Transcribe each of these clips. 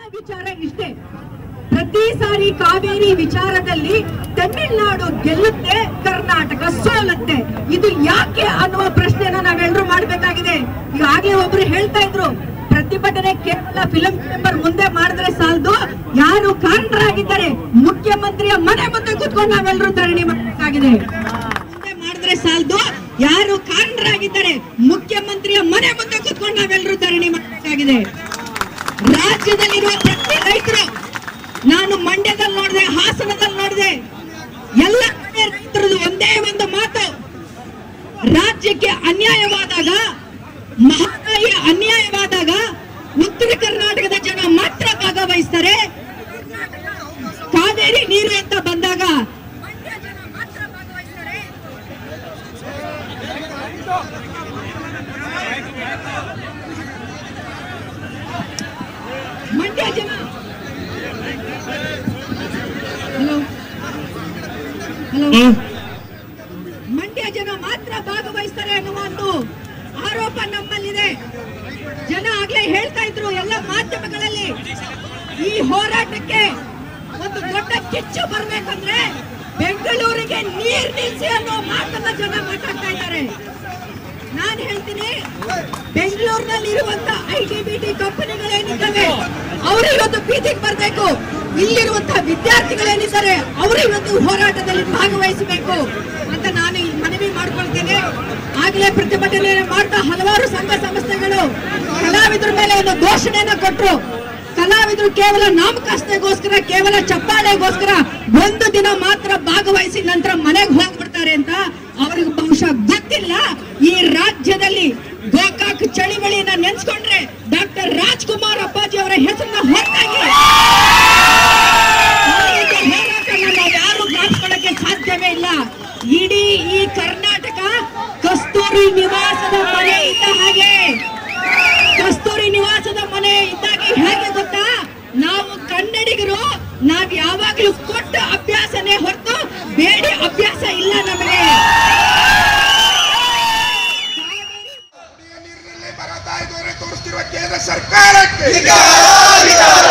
ವಿಚಾರ ಇಷ್ಟೇ ಪ್ರತಿ ಸಾರಿ ಕಾವೇರಿ ವಿಚಾರದಲ್ಲಿ ತಮಿಳುನಾಡು ಗೆಲ್ಲುತ್ತೆ ಕರ್ನಾಟಕ ಸೋಲುತ್ತೆ ಇದು ಯಾಕೆ ಅನ್ನುವ ಪ್ರಶ್ನೆನ ನಾವೆಲ್ಲರೂ ಮಾಡಬೇಕಾಗಿದೆ ಈಗಾಗಲೇ ಒಬ್ರು ಹೇಳ್ತಾ ಇದ್ರು ಪ್ರತಿಭಟನೆ ಕೇವಲ ಫಿಲಂ ಚೇಂಬರ್ ಮುಂದೆ ಮಾಡಿದ್ರೆ ಸಾಲದು ಯಾರು ಕಾರಣರಾಗಿದ್ದಾರೆ ಮುಖ್ಯಮಂತ್ರಿಯ ಮನೆ ಮುಂದೆ ಕುತ್ಕೊಂಡು ನಾವೆಲ್ಲರೂ ಧರಣಿ ಮಾಡಬೇಕಾಗಿದೆ ಮುಂದೆ ಮಾಡಿದ್ರೆ ಸಾಲದು ಯಾರು ಕಾರಣರಾಗಿದ್ದಾರೆ ಮುಖ್ಯಮಂತ್ರಿಯ ಮನೆ ಮುಂದೆ ಕುತ್ಕೊಂಡು ನಾವೆಲ್ಲರೂ ಧರಣಿ ಮಾಡಬೇಕಾಗಿದೆ ರಾಜ್ಯದಲ್ಲಿರುವ ಪ್ರತಿ ರೈತರು ನಾನು ಮಂಡ್ಯದಲ್ಲಿ ನೋಡಿದೆ ಹಾಸನದಲ್ಲಿ ನೋಡಿದೆ ಎಲ್ಲ ಕಡೆ ರೈತರದು ಒಂದೇ ಒಂದು ಮಾತು ರಾಜ್ಯಕ್ಕೆ ಅನ್ಯಾಯವಾದಾಗ ಮಹದಾಯಿ ಅನ್ಯಾಯವಾದಾಗ ಉತ್ತರ ಕರ್ನಾಟಕದ ಜನ ಮಾತ್ರ ಭಾಗವಹಿಸ್ತಾರೆ ಕಾವೇರಿ ನೀರು ಅಂತ ಬಂದಾಗ ಮಂಡ್ಯ ಜನ ಮಾತ್ರ ಭಾಗವಹಿಸ್ತಾರೆ ಮಂಡ್ಯ ಜನ ಹಲೋ ಹಲೋ ಮಂಡ್ಯ ಜನ ಮಾತ್ರ ಭಾಗವಹಿಸ್ತಾರೆ ಅನ್ನುವ ಒಂದು ಆರೋಪ ನಮ್ಮಲ್ಲಿದೆ ಜನ ಆಗ್ಲೇ ಹೇಳ್ತಾ ಇದ್ರು ಎಲ್ಲ ಮಾಧ್ಯಮಗಳಲ್ಲಿ ಈ ಹೋರಾಟಕ್ಕೆ ಒಂದು ದೊಡ್ಡ ಕಿಚ್ಚು ಬರ್ಬೇಕಂದ್ರೆ ಬೆಂಗಳೂರಿಗೆ ನೀರ್ ನಿಲ್ಸಿ ಅನ್ನೋ ಮಾತನ್ನ ಜನ ಮಾತಾಡ್ತಾ ಇದ್ದಾರೆ ನಾನು ಹೇಳ್ತೀನಿ ಬೆಂಗಳೂರಿನಲ್ಲಿ ಇರುವಂತ ಐ ಟಿ ಬಿ ಟಿ ಕಂಪನಿಗಳೇನಿದ್ದಾವೆ ಅವರು ಇವತ್ತು ಬೀದಿಗೆ ಬರಬೇಕು ಇಲ್ಲಿರುವಂತಹ ವಿದ್ಯಾರ್ಥಿಗಳೇನಿದ್ದಾರೆ ಅವರು ಇವತ್ತು ಹೋರಾಟದಲ್ಲಿ ಭಾಗವಹಿಸಬೇಕು ಅಂತ ನಾನು ಈ ಮನವಿ ಮಾಡ್ಕೊಳ್ತೇನೆ ಆಗ್ಲೇ ಪ್ರತಿಭಟನೆ ಮಾಡ್ತಾ ಹಲವಾರು ಸಂಘ ಸಂಸ್ಥೆಗಳು ಕಲಾವಿದರ ಮೇಲೆ ಒಂದು ಘೋಷಣೆಯನ್ನ ಕೊಟ್ರು ಕಲಾವಿದರು ಕೇವಲ ನಾಮಕಾಸನೆಗೋಸ್ಕರ ಕೇವಲ ಚಪ್ಪಾಳೆಗೋಸ್ಕರ ಒಂದು ದಿನ ಮಾತ್ರ ಭಾಗವಹಿಸಿ ನಂತರ ಮನೆಗೆ ಹೋಗ್ಬಿಡ್ತಾರೆ ಅಂತ ಅವ್ರಿಗೆ ಬಹುಶಃ ಗೊತ್ತಿಲ್ಲ ಈ ರಾಜ್ಯದಲ್ಲಿ ಗೋಕಾಕ್ ಚಳಿವಳಿಯನ್ನ ನೆನ್ಸ್ಕೊಂಡ್ರೆ ಡಾಕ್ಟರ್ ರಾಜ್ಕುಮಾರ್ ಅಪ್ಪಾಜಿ ಅವರ ಹೆಸರನ್ನ ಹೊರತಾಗಿ ಹೋರಾಟನ ನಾವು ಯಾರು ಜ್ಞಾಪಿಸ್ಕೊಳ್ಳಕ್ಕೆ ಸಾಧ್ಯವೇ ಇಲ್ಲ ಇಡೀ ಈ ಕರ್ನಾಟಕ ಕಸ್ತೂರಿ ನಿವಾಸದ ಮನೆ ಇದ್ದ ಹಾಗೆ ಕಸ್ತೂರಿ ನಿವಾಸದ ಮನೆ ಇದ್ದಾಗ ಹೇಗೆ ಗೊತ್ತಾ ನಾವು ಕನ್ನಡಿಗರು ನಾವ್ ಯಾವಾಗ್ಲೂ ಕೊಟ್ಟ ಅಭ್ಯಾಸನೇ ಹೊರತು ಬೇಡಿ ಅಭ್ಯಾಸ ಇಲ್ಲ ನಮಗೆ ನೀರಿನಲ್ಲಿ ಬರತಾ ಇದ್ದವರೆ ತೋರಿಸ್ತಿರುವ ಕೇಂದ್ರ ಸರ್ಕಾರಕ್ಕೆ ಧಿಕ್ಕಾರ, ಧಿಕ್ಕಾರ.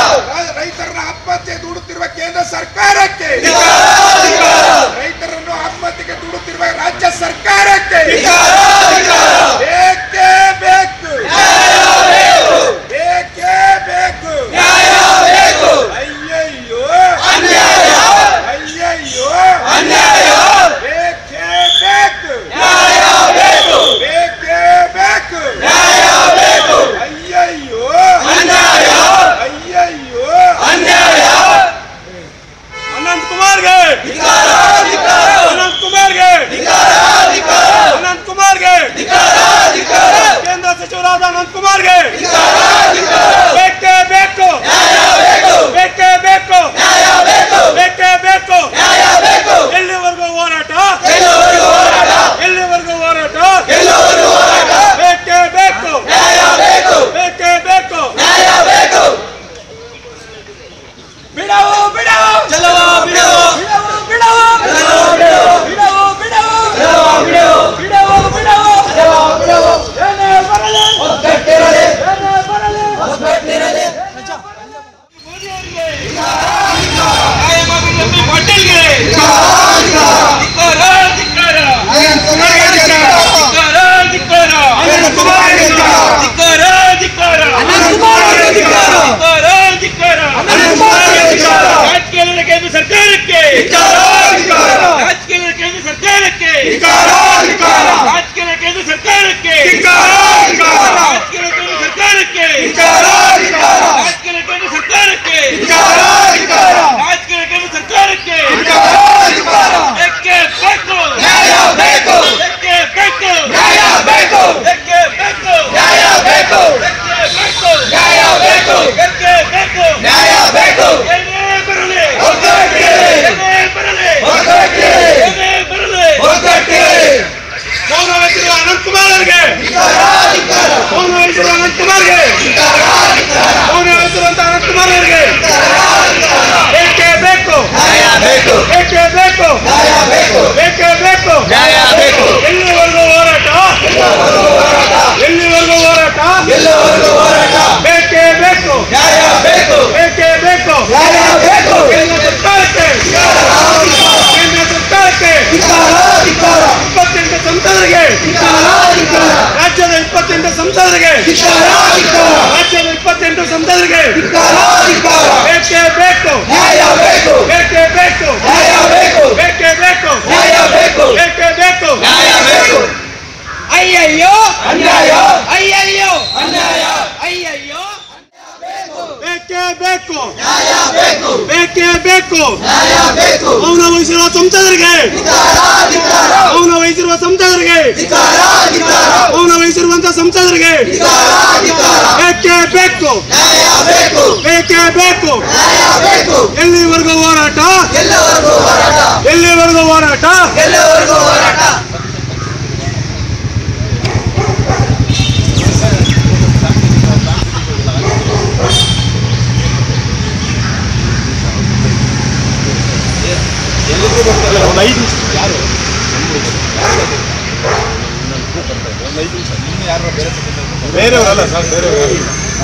ಧಿಕ್ಕಾರ ಧಿಕ್ಕಾರ ಬೇಕೇ ಬೇಕು ನ್ಯಾಯ ಬೇಕು ಬೇಕೇ ಬೇಕು ನ್ಯಾಯ ಬೇಕು ಬೇಕೇ ಬೇಕು ನ್ಯಾಯ ಬೇಕು ಬೇಕೇ ಬೇಕು ನ್ಯಾಯ ಬೇಕು ಅಯ್ಯಯ್ಯೋ ಅನ್ಯಾಯ ಅಯ್ಯಯ್ಯೋ ಅನ್ಯಾಯ ಅಯ್ಯಯ್ಯೋ ಬೇಕೇ ಬೇಕು ನ್ಯಾಯ ಬೇಕು ಬೇಕೇ ಬೇಕು ನ್ಯಾಯ ಬೇಕು ಮೌನ ವಹಿಸಿರುವ ಸಂಸದರಿಗೆ ಧಿಕ್ಕಾರ ಧಿಕ್ಕಾರ ಮೌನ ವಹಿಸಿರುವ ಸಂಸದರಿಗೆ ಧಿಕ್ಕಾರ ಧಿಕ್ಕಾರ ಮೌನ ವಹಿಸಿರುವಂತ ಸಂಸದರಿಗೆ ಧಿಕ್ಕಾರ ಧಿಕ್ಕಾರ ಬೇಕೇ ಬೇಕು ನ್ಯಾಯ ಬೇಕು ಬೇಕೇ ಬೇಕು ನ್ಯಾಯ ಬೇಕು ಎಲ್ಲಿವರೆಗೂ ಹೋರಾಟ ಎಲ್ಲವರೆಗೂ ಹೋರಾಟ ಎಲ್ಲಿವರೆಗೂ ಹೋರಾಟ ಎಲ್ಲವರೆಗೂ ಹೋರಾಟ ಬೇರೆಯವರಲ್ಲ ಸರ್ ಬೇರೆಯವರು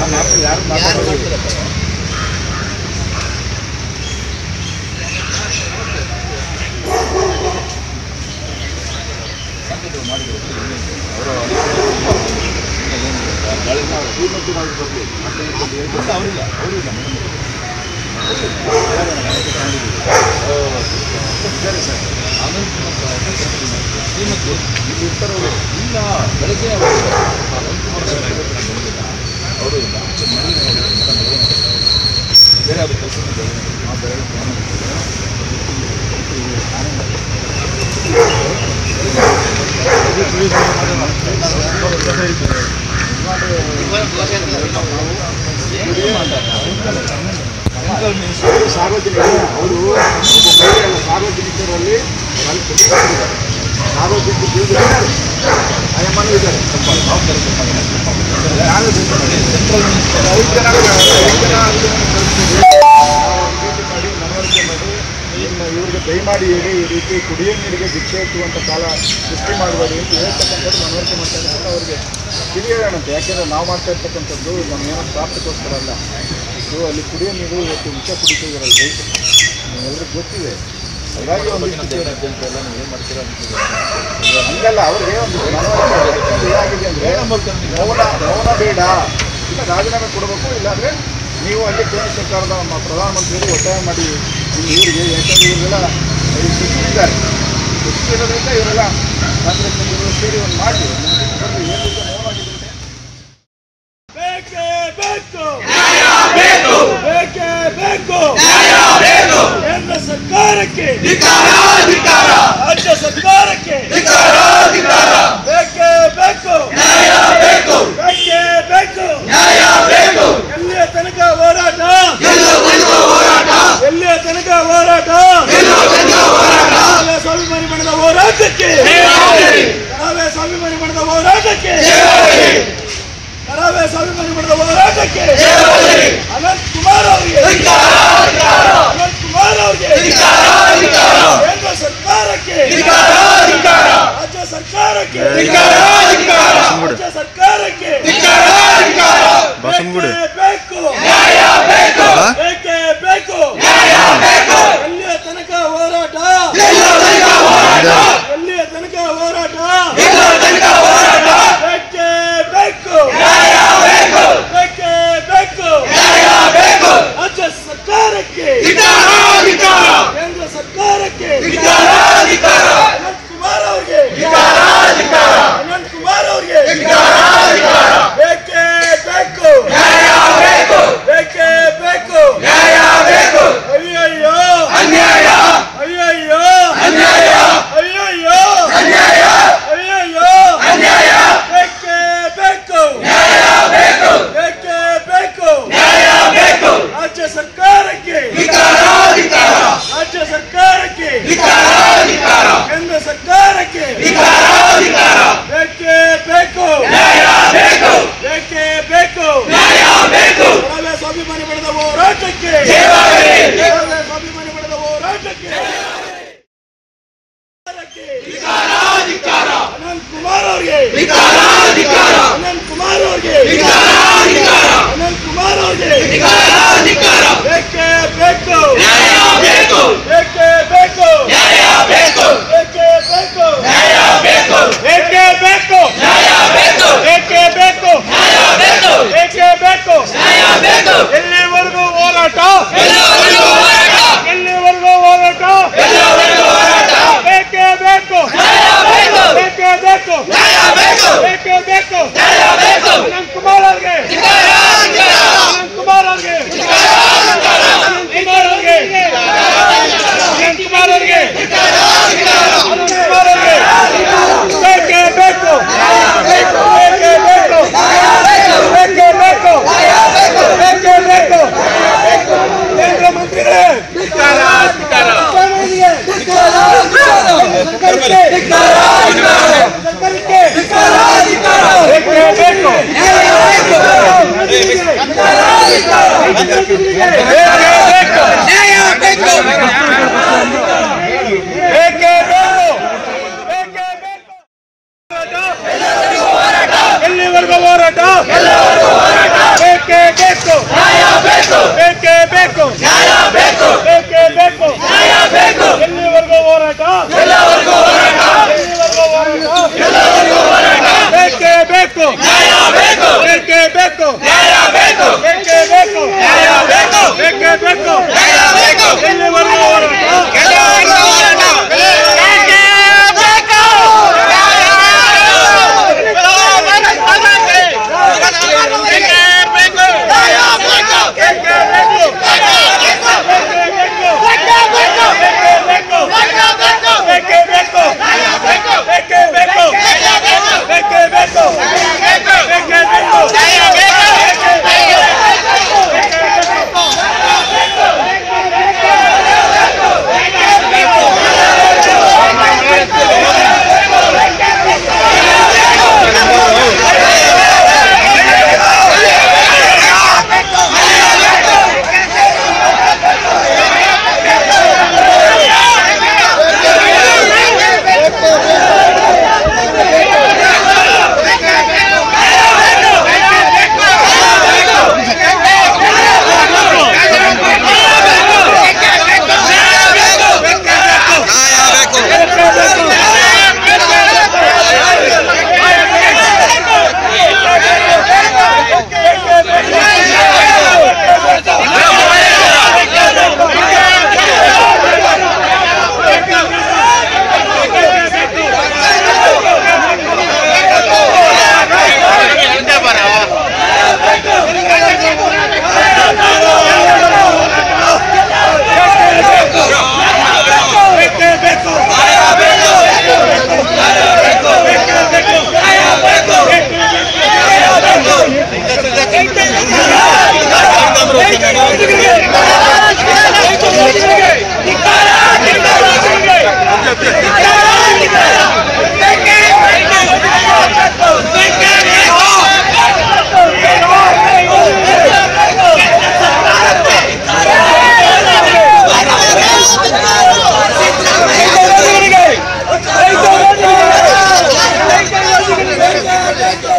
ಸಾರ್ವಜನಿಕರು ಅವರು ಮಹಿಳೆಯಲ್ಲ ಸಾರ್ವಜನಿಕರಲ್ಲಿ ಅಲ್ಲಿ ಕುಟುಂಬದವರಿದ್ದಾರೆ. ಸಾರ್ವಜನಿಕ ಜೀವನದಲ್ಲಿ ಆಯಮ್ಮನೂ ಇದ್ದಾರೆ ಯಾರು ಐದು ಜನ ಐದು ಜನ ನಾವು ಭೇಟಿ ಮಾಡಿ ಮನವರಿಕೆ ಮಾಡಿ ಇನ್ನು ಇವ್ರಿಗೆ ದಯಮಾಡಿ ಹೇಳಿ ಈ ರೀತಿ ಕುಡಿಯೋ ನೀರಿಗೆ ಭಿಕ್ಷೆ ಎತ್ತುವಂಥ ಕಾಲ ಸೃಷ್ಟಿ ಮಾಡಬೇಡಿ ಅಂತ ಹೇಳ್ತಕ್ಕಂಥದ್ದು ಮನವರಿಕೆ ಮಾಡ್ತಾ ಇದ್ದಾರೆ ಅವರಿಗೆ ಕಿವಿ ಹೇಳೋಣಂತೆ ಯಾಕೆಂದರೆ ನಾವು ಮಾಡ್ತಾ ಇರ್ತಕ್ಕಂಥದ್ದು ನಮಗೇನೋ ಸ್ವಾರ್ಥಕ್ಕೋಸ್ಕರ ಅಲ್ಲ ಇದು ಅಲ್ಲಿ ಕುಡಿಯೋ ನೀರು ಇವತ್ತು ವಿಷ ಕುಡಿತಿದ್ದೀರಲ್ಲ ರೈತರು ನಿಮ್ಗೆಲ್ರಿಗೂ ಗೊತ್ತಿದೆ ಹಾಗಾಗಿ ಒಂದು ಹಂಗಲ್ಲ ಅವ್ರಿಗೆ ಒಂದು ಮನವರಿಕೆ ಯಾಕಂದ್ರೆ ಏನಾಗಿದೆ ಅಂದರೆ ಮೌನ ಮೌನ ಬೇಡ ಇಲ್ಲ ರಾಜೀನಾಮೆ ಕೊಡಬೇಕು ಇಲ್ಲಾಂದರೆ ನೀವು ಅಲ್ಲಿ ಕೇಂದ್ರ ಸರ್ಕಾರದ ನಮ್ಮ ಪ್ರಧಾನಮಂತ್ರಿಗಳು ಒತ್ತಾಯ ಮಾಡಿ ನಿಮ್ಮ ಇವರಿಗೆ ಯಾಕಂದ್ರೆ ಇವರೆಲ್ಲ ಇದ್ದಾರೆ ಇರೋದ್ರಿಂದ ಇವರೆಲ್ಲ ಕಾಂಗ್ರೆಸ್ ಇವರು ಸೇರಿ ಒಂದು ಮಾಡಿ ಬರ್ರಿ ಏನು ರೀತಿ ಮೌನ ಆಗಿದ್ರೆ ಬೇಕೇ ಬೇಕು ಬೇಕು ಬೇಕೇ ಬೇಕು ನ್ಯಾಯ ಬೇಕು ಕೇಂದ್ರ ಸರ್ಕಾರಕ್ಕೆ ಧಿಕ್ಕಾರ ಧಿಕ್ಕಾರ ರಾಜ್ಯ ಸರ್ಕಾರಕ್ಕೆ ಧಿಕ್ಕಾರ ಧಿಕ್ಕಾರ ಬೇಕೇ ಬೇಕು ನ್ಯಾಯ ಬೇಕು ಬೇಕೇ ಬೇಕು ನ್ಯಾಯ ಬೇಕು ಎಲ್ಲಿಯ ತನಕ ಹೋರಾಟ ಎಲ್ಲವರೆಗೂ ಹೋರಾಟ ಎಲ್ಲಿಯ ತನಕ ಹೋರಾಟ ಎಲ್ಲೋ ತನಕ ಹೋರಾಟ ಕರಾವಳಿ ಸ್ವಾಭಿಮಾನಿ ಬಣದ ಹೋರಾಟಕ್ಕೆ ಜಯವಾಗಲಿ. ಕರಾವಳಿ ಸ್ವಾಭಿಮಾನಿ ಬಣದ ಹೋರಾಟಕ್ಕೆ ಜಯವಾಗಲಿ. ಕರಾವಳಿ ಸ್ವಾಭಿಮಾನಿ ಬಣದ ಹೋರಾಟಕ್ಕೆ ಜಯವಾಗಲಿ. ಅನಂತ್ ಕುಮಾರ್ ಅವರಿಗೆ ಧಿಕ್ಕಾರ ಧಿಕ್ಕಾರ ಅನಂತ್ ಕುಮಾರ್ ಅವರಿಗೆ ಧಿಕ್ಕಾರ ಧಿಕ್ಕಾರ ಕೇಂದ್ರ ಸರ್ಕಾರಕ್ಕೆ ಧಿಕ್ಕಾರ ಧಿಕ್ಕಾರ ರಾಜ್ಯ ಸರ್ಕಾರಕ್ಕೆ ಧಿಕ್ಕಾರ ಧಿಕ್ಕಾರ ರಾಜ್ಯ ಸರ್ಕಾರಕ್ಕೆ ಧಿಕ್ಕಾರ ಧಿಕ್ಕಾರ ಬೇಕೇ ಬೇಕು ನ್ಯಾಯ ಬೇಕು ಬೇಕೇ ಬೇಕು ನ್ಯಾಯ ಬೇಕು ಎಲ್ಲಿಯ ತನಕ ಹೋರಾಟ ಎಲ್ಲೋ ತನಕ ಹೋರಾಟ ಎಲ್ಲಿಯ ತನಕ ಹೋರಾಟ ಎಲ್ಲೋ ತನಕ ಹೋರಾಟ ಬೇಕೇ ಬೇಕು ನ್ಯಾಯ ಬೇಕು ಬೇಕೇ ಬೇಕು ನ್ಯಾಯ ಬೇಕು ರಾಜ್ಯ ಸರ್ಕಾರಕ್ಕೆ ಧಿಕ್ಕಾರ ಧಿಕ್ಕಾರ ಕೇಂದ್ರ ಸರ್ಕಾರಕ್ಕೆ ಧಿಕ್ಕಾರ ಧಿಕ್ಕಾರ ಅನಂತ್ ಕುಮಾರ್ ಅವರಿಗೆ ಧಿಕ್ಕಾರ ಧಿಕ್ಕಾರ ಅನಂತ್ ಕುಮಾರ್ ಅವರಿಗೆ ಧಿಕ್ಕಾರ ಧಿಕ್ಕಾರ ಬೇಕೇ ಬೇಕು ನ್ಯಾಯ ಬೇಕು ಬೇಕೇ ಬೇಕು ನ್ಯಾಯ ಬೇಕು ಅಯ್ಯಯ್ಯೋ ಅನ್ಯಾಯ ಅಯ್ಯಯ್ಯೋ ಅನ್ಯಾಯ ಅಯ್ಯಯ್ಯೋ ಅನ್ಯಾಯ ಅಯ್ಯಯ್ಯೋ ಅನ್ಯಾಯ ಬೇಕೇ ಬೇಕು ನ್ಯಾಯ ಬೇಕು ಬೇಕೇ ಬೇಕು ನ್ಯಾಯ ಬೇಕು ರಾಜ್ಯ ಸರ್ಕಾರಕ್ಕೆ ಧಿಕ್ಕಾರ ಧಿಕ್ಕಾರ ರಾಜ್ಯ ಸರ್ಕಾರಕ್ಕೆ ಧಿಕ್ಕಾರ ಧಿಕ್ಕಾರ ಕೇಂದ್ರ ಸರ್ಕಾರಕ್ಕೆ ಧಿಕ್ಕಾರ ಧಿಕ್ಕಾರ ಬೇಕೇ ಬೇಕು ನ್ಯಾಯ ಬೇಕು ಬೇಕೇ ಬೇಕು ನ್ಯಾಯ ಬೇಕು ಕರಾವಳಿ ಸ್ವಾಭಿಮಾನಿ ಬಣದ ಹೋರಾಟಕ್ಕೆ ಜಯವಾಗಲಿ. ಕರಾವಳಿ ಸ್ವಾಭಿಮಾನಿ ಬಣದ ಹೋರಾಟಕ್ಕೆ ಧಿಕ್ಕಾರ ಧಿಕ್ಕಾರ ಅನಂತ್ ಕುಮಾರ್ ಅವರಿಗೆ ಧಿಕ್ಕಾರ ಧಿಕ್ಕಾರ ಅನಂತ್ ಕುಮಾರ್ ಅವರಿಗೆ ಧಿಕ್ಕಾರ ಧಿಕ್ಕಾರ ಅನಂತ್ ಕುಮಾರ್ ಅವರಿಗೆ ಧಿಕ್ಕಾರ ಧಿಕ್ಕಾರ ಬೇಕೇ ಬೇಕು ನ್ಯಾಯ ಬೇಕು ಬೇಕೇ ಬೇಕು ನ್ಯಾಯ ಬೇಕು ಬೇಕೇ ಬೇಕು ನ್ಯಾಯ ಬೇಕು ಬೇಕೇ ಬೇಕು ನ್ಯಾಯ ಬೇಕು ಬೇಕೇ ಬೇಕು ನ್ಯಾಯ ಬೇಕು ಬೇಕೇ ಬೇಕು ನ್ಯಾಯ ಬೇಕು ಎಲ್ಲಿ ಕುಮಾರ್ ಅವ್ರಿಗೆ ಅನಂತ್ ಕುಮಾರ್ ಅವ್ರಿಗೆ ಅನಂತ್ ಕುಮಾರ್ ಅವ್ರಿಗೆ ಬೇಕೇ ಬೇಕು ಬೇಕೇ ಬೇಕು ಬೇಕೇ ಬೇಕು ಬೇಕೇ ಬೇಕು ಕೇಂದ್ರ ಮಂತ್ರಿಗಳೇ ಎಲ್ಲಿವರೆಗೂ ಹೋರಾಟ ಬೇಕೇ ಬೇಕು ಬೇಕೇ ಬೇಕು ಬೇಕೇ ಬೇಕು ಎಲ್ಲಿವರೆಗೂ ಹೋರಾಟ ಎಲ್ಲಿವರೆಗೂ ಹೋರಾಟ ಬೇಕೇ ಬೇಕು ಬೇಕೇ ಬೇಕು ಬೇಕೇ ಬೇಕು ಬೇಕೇ ಬೇಕು ಎಲ್ಲಿವರೆಗೂ ಹೋರಾಟ ಬೇಕು